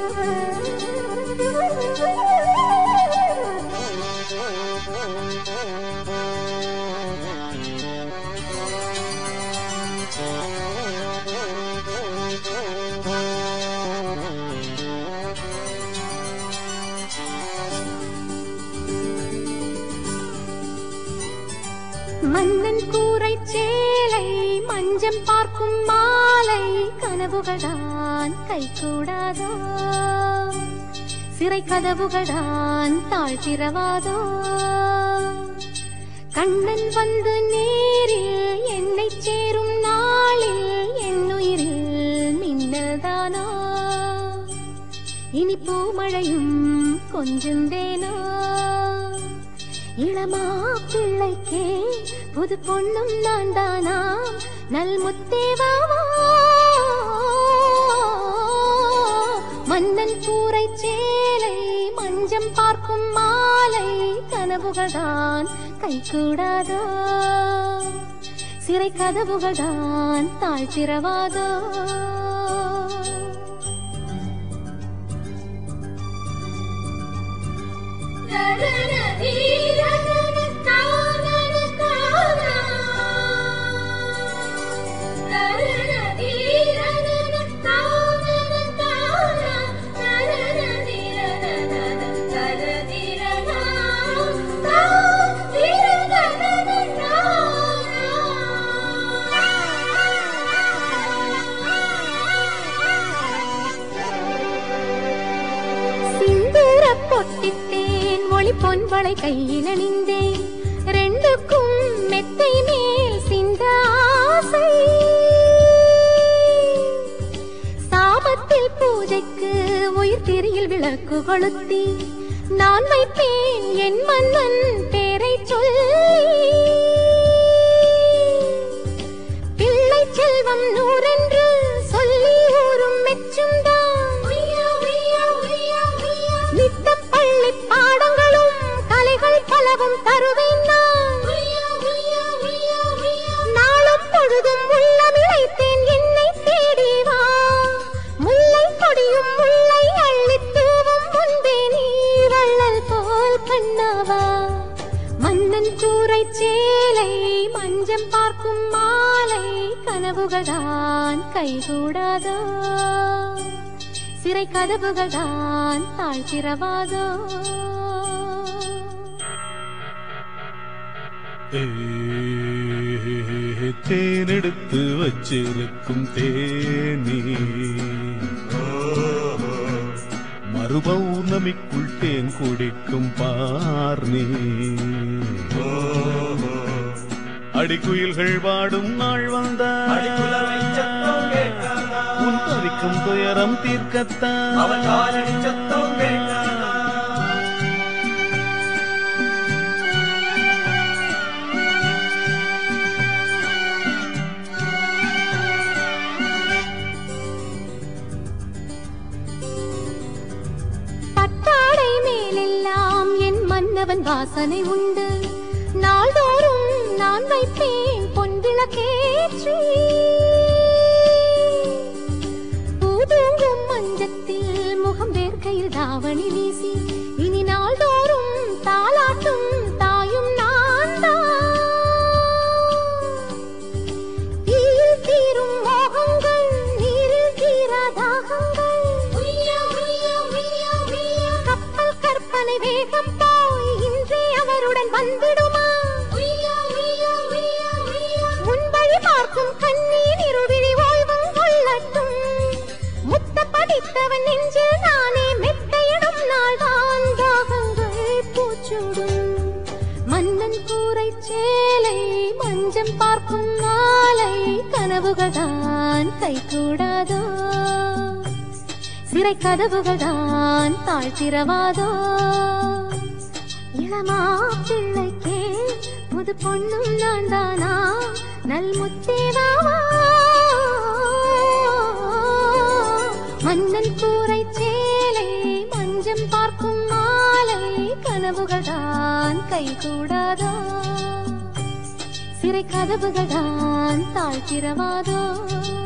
மன்னன் கூரை சேலை மஞ்சம் பார்க்கும் மாலை கனவுகள்தான் கை கூடாதோ சிறை கதவுகள்தான் தாழ்த்திரவாதோ கண்ணன் வந்து நேரில் என்னை சேரும் நாளில் என் உயிரில் மின்னல்தானோ இனி பூமழையும் கொஞ்சம் தேனோ இளமா பிள்ளைக்கே புது பொண்ணும் நான் தானா நல் முத்தேவாவா மன்னன் கூரை சேலை மஞ்சம் பார்க்கும் மாலை கனவுகள்தான் கை கூடாதோ சிறை கதவுகள்தான் தாழ்த்திரவாதோ சிந்தூர பொட்டித்தேன் ஒளி பொன்வளை கையில் அணிந்தேன் ரெண்டுக்கும் மெத்தை மேல் சிந்த ஆசை சாபத்தில் பூஜைக்கு உயிர் திரியில் விளக்கு கொளுத்தி நான் வைப்பேன் என் மன்னன் பேரை சொல்லி பிள்ளை செல்வம் நூறென்று சொல்லி ஊரும் மெச்சும் நித்தம் பள்ளி பாடங்களும் கலைகள் பலவும் தருவேன் நான் நாளும் பொழுதும் உள்ளம் இழைத்தேன் என்னை தேடி வா முல்லை கொடியும் முல்லை அள்ளித் தூவும் முன்பே நீ வள்ளல் போல் கண்ணாவா மன்னன் கூரை சேலை மஞ்சம் பார்க்கும் மாலை கனவுகள்தான் கைகூடாதோ சிறை கதவுகள்தான் தாழ்த்திரவாதோ ஏ, தேனெடுத்து வச்சிருக்கும் தேனி மறுபௌர்ணமிக்குள் தேன் குடிக்கும் பார்னி அடிக்குயில்கள் வாடும் நாள் வந்த அடிக்குலவை சத்தம் கேட்காதா? உன் தவிக்கும் துயரம் தீர்க்கத்தான் அவன் காலடி சத்தம் கேட்காதா? பட்டாடை மேலெல்லாம் என் மன்னவன் வாசனை உண்டு நாள்தோறும் நான் வைப்பேன் பொன் விளக்கேற்றி பூதூங்கும் மஞ்சத்தில் முகம் வேர்க்கையில் தாவணி வீசி இனி நாள்தோறும் தாலாட்டும் தாயும் நான் தீயில் தீரும் மோகங்கள் நீரில் தீரா தாகங்கள் கப்பல் கற்பனை வேகம் போய் இன்றே அவருடன் வந்துடுமா முன்வழி பார்க்கும் கண்ணீர் இருவிழி ஓய்வும் கொள்ளட்டும் முத்த படித்தவன் நெஞ்சில் நானே மெத்தையிடும் நாள் தான் தாகங்கள் பூச்சூடும் மன்னன் கூரை சேலை மஞ்சம் பார்க்கும் மாலை கனவுகள்தான் கை கூடாதோ சிறை கதவுகள்தான் தாழ்த்திரவாதோ இளமா பிள்ளைக்கே புது பொண்ணும் நான் தானா நல் முத்தேவாவா மன்னன் கூரை சேலை மஞ்சம் பார்க்கும் மாலை கனவுகள்தான் கை கூடாதோ சிறை கதவுகள்தான் தாழ்த்திரவாதோ